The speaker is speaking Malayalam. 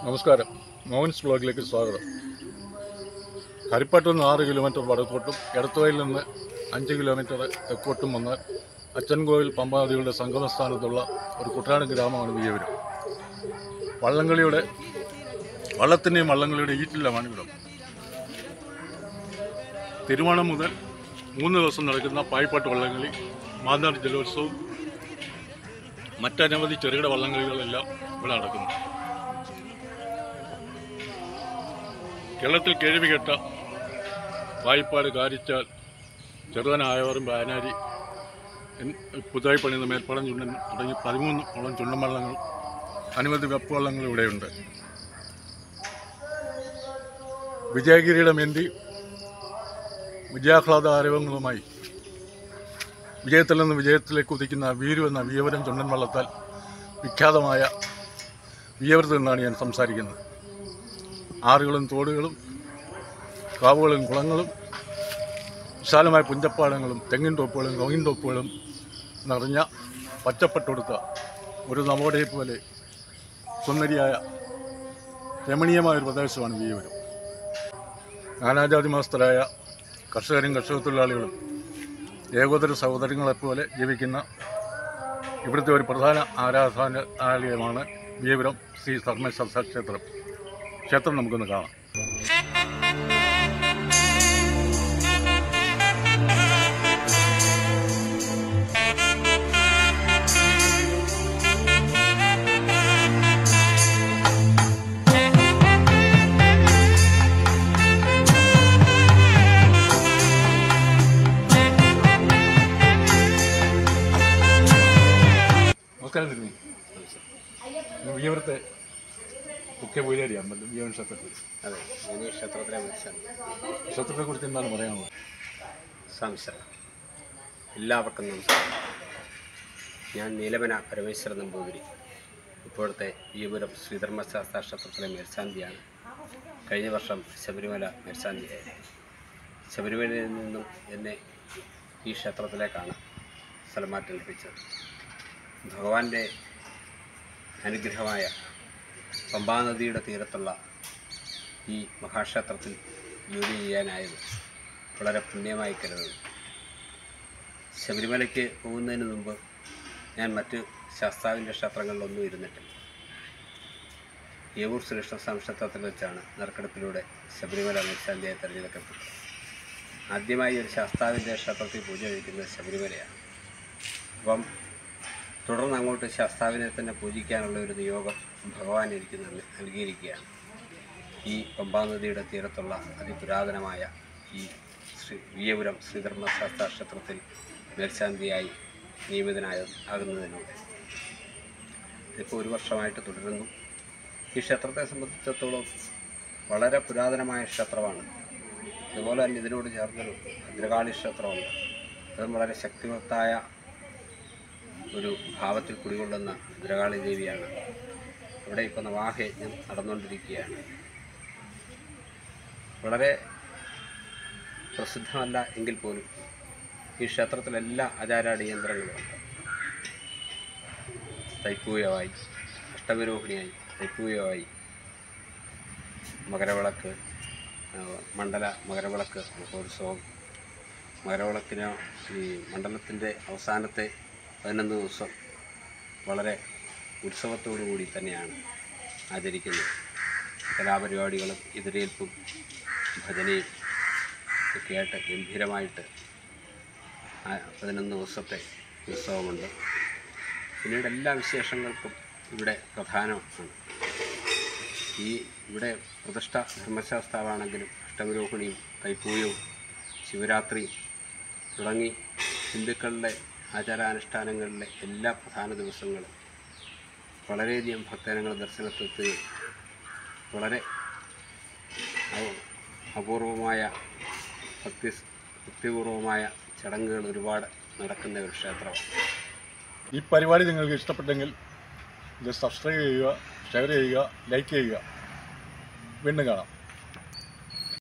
നമസ്കാരം മോഹൻസ് ബ്ലോഗിലേക്ക് സ്വാഗതം ഹരിപ്പാട്ടിൽ നിന്ന് ആറ് കിലോമീറ്റർ വടക്കോട്ടും എടത്തുവയിൽ നിന്ന് അഞ്ച് കിലോമീറ്റർ തെക്കോട്ടും വന്നാൽ അച്ചൻകോവിൽ പമ്പാനദികളുടെ സംഗമസ്ഥാനത്തുള്ള ഒരു കുട്ടനാട് ഗ്രാമമാണ് വിയവരം വള്ളംകളിയുടെ വള്ളത്തിൻ്റെയും വള്ളംകളിയുടെ ഈറ്റില്ലമാണ് ഇവിടം തിരുവോണം മുതൽ മൂന്ന് ദിവസം നടക്കുന്ന പായ്പാട്ട് വള്ളംകളി മാന്നാർ ജലോത്സവം മറ്റനവധി ചെറുകിട വള്ളംകളികളെല്ലാം ഇവിടെ നടക്കുന്നു കേരളത്തിൽ കേൾവി കേട്ട വായ്പാട് കാരിച്ചാൽ ചെറുതനായവറും ബാനാരി എൻ- പുതുതായി പണിയുന്ന മേൽപ്പാടം ചുണ്ടൻ തുടങ്ങി പതിമൂന്ന് ഓളം ചുണ്ടൻ വള്ളങ്ങൾ അനവധി വെപ്പ് വള്ളങ്ങൾ ഇവിടെയുണ്ട് വിജയഗിരിയുടെ മെന്തി വിജയാഹ്ലാദ ആരവങ്ങളുമായി വിജയത്തിൽ നിന്ന് വിജയത്തിലേക്ക് ഉദിക്കുന്ന വീരു എന്ന വിയവരം ചുണ്ടൻ വള്ളത്താൽ വിഖ്യാതമായ വിയവരത്തിൽ നിന്നാണ് ഞാൻ സംസാരിക്കുന്നത് ആറുകളും തോടുകളും കാവുകളും കുളങ്ങളും വിശാലമായ പുഞ്ചപ്പാടങ്ങളും തെങ്ങിൻ തോപ്പുകളും കവുങ്ങിൻ തോപ്പുകളും നിറഞ്ഞ പച്ചപ്പെട്ടൊടുത്ത ഒരു നവോദയെ പോലെ സുന്ദരിയായ രമണീയമായ ഒരു പ്രദേശമാണ് വീവരം നാനാജാതി മതസ്ഥരായ കർഷകരും കർഷക തൊഴിലാളികളും ഏകോദര സഹോദരങ്ങളെപ്പോലെ ജീവിക്കുന്ന ഇവിടുത്തെ ഒരു പ്രധാന ആരാധനാലയമാണ് വീവരം ശ്രീ ധർമ്മശാസ്ത്ര ക്ഷേത്രം ക്ഷേത്രം നമുക്കൊന്ന് കാണാം നമസ്കാരം തിരുമി വിയവരത്തെ മുഖ്യ പൂജാരി അമ്പലം വിയവൻ ക്ഷേത്രത്തിൽ അതെ ഞാൻ ഈ ക്ഷേത്രത്തിലെ വിളിച്ചാണ് ക്ഷേത്രത്തെ കുറിച്ച് എന്താണ് പറയാനുള്ളത് സംശയം എല്ലാവർക്കും നമസ്കാരം ഞാൻ നീലമന പരമേശ്വരൻ നമ്പൂതിരി ഇപ്പോഴത്തെ ഈപുരം ശ്രീധർമ്മശാസ്ത്ര ക്ഷേത്രത്തിലെ മേൽശാന്തിയാണ് കഴിഞ്ഞ വർഷം ശബരിമല മേൽശാന്തിയായി ശബരിമലയിൽ നിന്നും എന്നെ ഈ ക്ഷേത്രത്തിലേക്കാണ് സ്ഥലമാറ്റം ലഭിച്ചത് ഭഗവാന്റെ അനുഗ്രഹമായ പമ്പാനദിയുടെ തീരത്തുള്ള ഈ മഹാക്ഷേത്രത്തിൽ ജോലി ചെയ്യാനായത് വളരെ പുണ്യമായി കരുതുന്നു ശബരിമലയ്ക്ക് പോകുന്നതിന് മുമ്പ് ഞാൻ മറ്റ് ശാസ്താവിൻ്റെ ക്ഷേത്രങ്ങളിലൊന്നും ഇരുന്നിട്ടില്ല ഏവൂർ ശ്രീകൃഷ്ണസ്വാമി ക്ഷേത്രത്തിൽ വെച്ചാണ് നറുക്കെടുപ്പിലൂടെ ശബരിമല മേൽശാന്തിയായി തിരഞ്ഞെടുക്കപ്പെട്ടത് ആദ്യമായി ഒരു ശാസ്താവിൻ്റെ ക്ഷേത്രത്തിൽ പൂജ കഴിക്കുന്നത് ശബരിമലയാണ് അപ്പം തുടർന്ന് അങ്ങോട്ട് ശാസ്താവിനെ തന്നെ പൂജിക്കാനുള്ള ഒരു നിയോഗം ഭഗവാൻ എനിക്ക് നൽകി- നൽകിയിരിക്കുകയാണ് ഈ പമ്പാനദിയുടെ തീരത്തുള്ള അതിപുരാതനമായ ഈ ശ്രീ വിയപുരം ശ്രീധർമ്മശാസ്ത്ര ക്ഷേത്രത്തിൽ മേൽശാന്തിയായി നിയമിതനായ ആകുന്നതിലൂടെ ഇപ്പോൾ ഒരു വർഷമായിട്ട് തുടരുന്നു ഈ ക്ഷേത്രത്തെ സംബന്ധിച്ചിടത്തോളം വളരെ പുരാതനമായ ക്ഷേത്രമാണ് അതുപോലെ തന്നെ ഇതിനോട് ചേർന്നൊരു ഭദ്രകാളി ക്ഷേത്രമുണ്ട് അതും വളരെ ശക്തിമത്തായ ഒരു ഭാവത്തിൽ കുടികൊള്ളുന്ന ഭദ്രകാളി ദേവിയാണ് ഇവിടെ ഇപ്പോൾ നവാഹയജ്ഞം നടന്നുകൊണ്ടിരിക്കുകയാണ് വളരെ പ്രസിദ്ധമല്ല എങ്കിൽ പോലും ഈ ക്ഷേത്രത്തിൽ എല്ലാ ആചാരാടിയന്ത്രങ്ങളുമുണ്ട് തൈപ്പൂയമായി അഷ്ടമിരോഹിണിയായി തൈപ്പൂയമായി മകരവിളക്ക് ആ, മണ്ഡല മകരവിളക്ക് മഹോത്സവം മകരവിളക്കിന് ഈ മണ്ഡലത്തിൻ്റെ അവസാനത്തെ പതിനൊന്ന് ദിവസം വളരെ ഉത്സവത്തോടു കൂടി തന്നെയാണ് ആചരിക്കുന്നത് കലാപരിപാടികളും എതിരേൽപ്പും ഭജനയും ഒക്കെയായിട്ട് ഗംഭീരമായിട്ട് ആ പതിനൊന്ന് ദിവസത്തെ ഉത്സവമുണ്ട് പിന്നീട് എല്ലാ വിശേഷങ്ങൾക്കും ഇവിടെ പ്രധാനമാണ് ഈ ഇവിടെ പ്രതിഷ്ഠ ധർമ്മശാസ്താവാണെങ്കിലും അഷ്ടമിരോഹിണിയും തൈപ്പൂയവും ശിവരാത്രിയും തുടങ്ങി ഹിന്ദുക്കളുടെ ആചാരാനുഷ്ഠാനങ്ങളിലെ എല്ലാ പ്രധാന ദിവസങ്ങളും വളരെയധികം ഭക്തജനങ്ങൾ ദർശനത്തെത്തുകയും വളരെ അപ- അപൂർവമായ ഭക്തി ഭക്തിപൂർവമായ ചടങ്ങുകൾ ഒരുപാട് നടക്കുന്ന ഒരു ക്ഷേത്രമാണ് ഈ പരിപാടി നിങ്ങൾക്ക് ഇഷ്ടപ്പെട്ടെങ്കിൽ ഇത് സബ്സ്ക്രൈബ് ചെയ്യുക ഷെയർ ചെയ്യുക ലൈക്ക് ചെയ്യുക വീണ്ടും കാണാം